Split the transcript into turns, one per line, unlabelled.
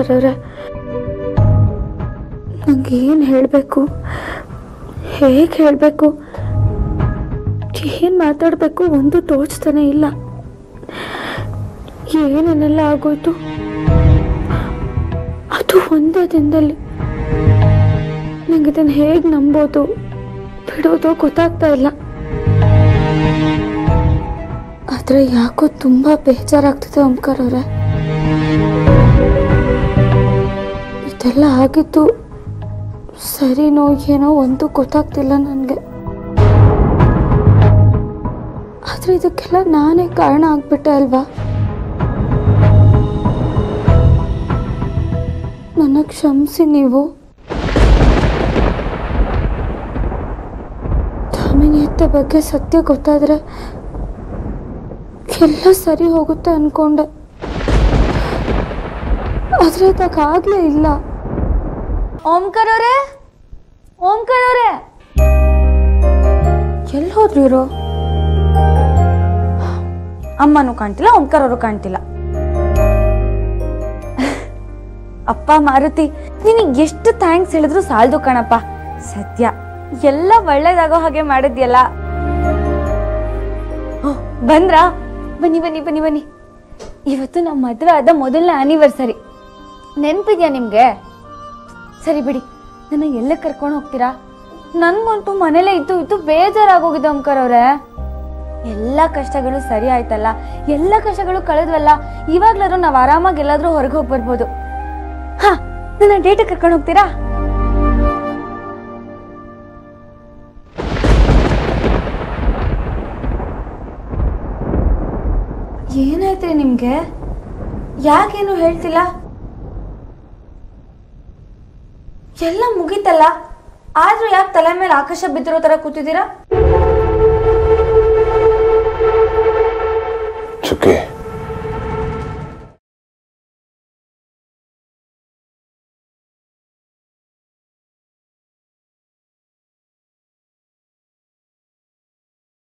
ಓಂಕಾರ ಅವ್ರೆ ನಂಗೇನು ಹೇಳಬೇಕು ಹೇಗೆ ಹೇಳಬೇಕು ಏನು ಮಾತಾಡಬೇಕು ಒಂದು ತೋಚ್ತಾನೆ ಇಲ್ಲ ಏನೇನೆಲ್ಲ ಆಗೋಯ್ತು ಅದು ಒಂದೇ ದಿನದಲ್ಲಿ ನಂಗೆ ಇದನ್ನು ಹೇಗೆ ನಂಬೋದು ಬಿಡೋದು ಗೊತ್ತಾಗ್ತಾ ಇಲ್ಲ ಆದರೆ ಯಾಕೋ ತುಂಬ ಬೇಜಾರಾಗ್ತಿದೆ ಓಂಕಾರ ಅವರೇ ಇದೆಲ್ಲ ಆಗಿದ್ದು ಸರಿನೋ ಏನೋ ಒಂದು ಗೊತ್ತಾಗ್ತಿಲ್ಲ ನನಗೆ ಆದರೆ ಇದಕ್ಕೆಲ್ಲ ನಾನೇ ಕಾರಣ ಆಗ್ಬಿಟ್ಟೆ ಅಲ್ವಾ ನನ್ನ ಕ್ಷಮಿಸಿ ನೀವು ದಾಮಿನಿ ಅತ್ತೆ ಬಗ್ಗೆ ಸತ್ಯ ಗೊತ್ತಾದ್ರೆ ಎಲ್ಲ ಸರಿ ಹೋಗುತ್ತೆ ಅನ್ಕೊಂಡೆ ಆದ್ರೆ ಇದಾಗಲೇ ಇಲ್ಲ
ಓಂಕಾರ ಅವರೇ ಓಂಕಾರ ಅವರೇ
ಎಲ್ಲಿ ಹೋದ್ರು ಇರೋ
ಅಮ್ಮನೂ ಕಾಣ್ತಿಲ್ಲ ಓಂಕಾರ ಅವರು ಕಾಣ್ತಿಲ್ಲ ಅಪ್ಪ ಮಾರುತಿ ನಿನಗೆ ಎಷ್ಟು ಥ್ಯಾಂಕ್ಸ್ ಹೇಳಿದ್ರು ಸಾಲದು ಕಣಪ್ಪ ಸತ್ಯ ಎಲ್ಲ ಒಳ್ಳೇದಾಗೋ ಹಾಗೆ ಮಾಡಿದ್ಯಲ್ಲ ಓ, ಬಂದ್ರಾ ಬನ್ನಿ ಬನ್ನಿ ಬನ್ನಿ ಬನ್ನಿ ಇವತ್ತು ನಮ್ಮ ಮದುವೆ ಆದ ಮೊದಲನೇ ಆನಿವರ್ಸರಿ ನೆನ್ಪಿದ್ಯಾ ನಿಮ್ಗೆ ಸರಿ ಬಿಡಿ ನನ್ನ ಎಲ್ಲ ಕರ್ಕೊಂಡು ಹೋಗ್ತೀರಾ ನನ್ಗಂತೂ ಮನೇಲೇ ಇದ್ದು ಇದ್ದು ಬೇಜಾರಾಗೋಗಿದೆ ಓಂಕಾರ ಅವ್ರೆ ಎಲ್ಲ ಕಷ್ಟಗಳು ಸರಿ ಆಯ್ತಲ್ಲ ಎಲ್ಲ ಕಷ್ಟಗಳು ಕಳೆದ್ವಲ್ಲ ಇವಾಗ್ಲಾದ್ರೂ ನಾವ್ ಆರಾಮಾಗಿ ಎಲ್ಲಾದ್ರೂ ಹೊರಗೆ ಹೋಗಿ ಬರ್ಬೋದು ಹಾ ನನ್ನ ಡೇಟ್ ಕರ್ಕೊಂಡು ಹೋಗ್ತೀರಾ ಏನಾಯ್ತ್ರಿ ನಿಮ್ಗೆ ಯಾಕೇನು ಹೇಳ್ತಿಲ್ಲ ಎಲ್ಲ ಮುಗೀತಲ್ಲ ಆದ್ರೂ ಯಾಕೆ ತಲೆ ಮೇಲೆ ಆಕಾಶ ಬಿದ್ದಿರೋ ತರ ಕೂತಿದ್ದೀರಾ
ಚುಕ್ಕಿ